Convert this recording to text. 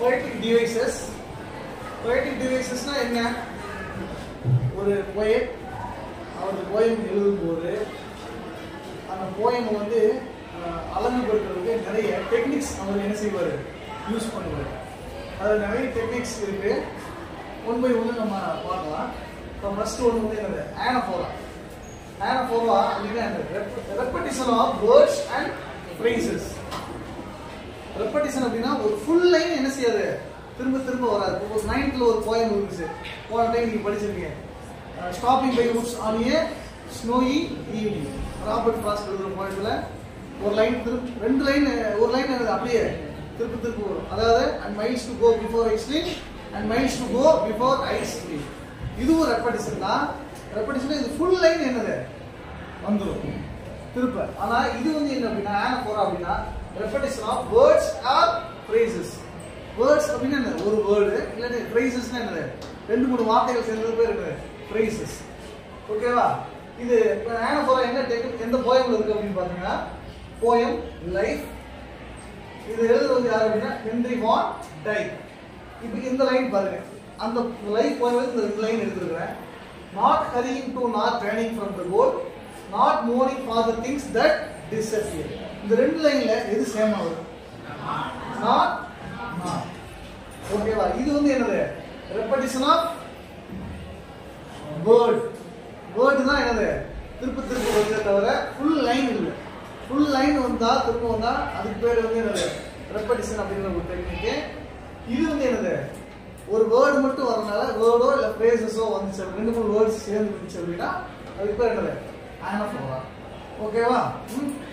poetic devices poetic devices-னா என்ன ஒரு poet அவர் poem எழுதும்போது அந்த poem வந்து அஹ், அழகுபடுத்துறதுக்கு நிறைய டெக்னிக்ஸ் அவர் என்ன செய்வார் யூஸ் பண்ணுவார் அதில் நிறைய டெக்னிக்ஸ் இருக்கு ஒன் பை ஒன்று நம்ம பார்க்கலாம் இப்போ ஃபர்ஸ்ட் ஒன்று வந்து என்னது ஆனஃபோரா ஆனஃபோரா அப்படின்னா repetition of words and phrases repetition அப்படின்னா ஒரு ஃபுல் லைன் என்ன செய்யாது திரும்ப திரும்ப வராது இப்போ ஒரு நைன்த்தில் ஒரு போயம் இருந்துச்சு போன டைம் நீங்கள் படிச்சிருக்கீங்க stopping by woods on a snowy evening Robert Frost எழுதுற போயத்தில் ஒரு லைன் திரும்ப ரெண்டு லைன் ஒரு லைன் என்னது அப்படியே திரும்ப திரும்ப வரும் அதாவது and miles to go before I sleep and miles to go before I sleep இதுவும் ரெப்படிஷன் தான் ரெப்படிஷன் இது ஃபுல் லைன் என்னது வந்துடும் திருப்ப ஆனா இது வந்து என்ன அப்படின்னா ஆனபோரா அப்படின்னா repetition of words or phrases words அப்படின்னா என்ன ஒரு வேர்டு இல்லாட்டி phrases-னா என்னது ரெண்டு மூணு வார்த்தைகள் சேர்ந்தது பேர் என்னது phrases ஓகேவா இது இப்போ ஆனபோரா என்ன டெக் எந்த போயம்ல இருக்கு அப்படின்னு பாத்தீங்கன்னா போயம் லைஃப் இது எழுதுறது யார் அப்படின்னா ஹென்ரி வான் டை இப்போ இந்த லைன் பாருங்க அந்த லைஃப் போய் இந்த ரெண்டு லைன் எடுத்துருக்கிறேன் not hurrying to not turning from the goal not mourning for the things that disappear இந்த ரெண்டு லைன்ல எது சேம் ஆகுது நாட் நாட் ஓகேவா இது வந்து என்னது ரெப்படிஷன் ஆஃப் வேர்ட் வேர்டு தான் என்னது திருப்ப திருப்ப வருதே தவிர ஃபுல் லைன் இல்லை ஃபுல் லைன் வந்தா திரும்ப வந்தா அதுக்கு பேர் வந்து என்னது ரெப்படிஷன் அப்படிங்கிற ஒரு டெக்னிக்கு இது வந்து என்னது ஒரு வேர்டு மட்டும் வரனால வேர்டோ இல்லை ஃப்ரேசஸோ வந்துச்சு அப்படி ரெண்டு மூணு வேர்ட்ஸ் சேர்ந்து வந்துச்சு அப்படின்னா அதுக்கு பேர் என்னது ஆனஃபோரா ஓகேவா ம்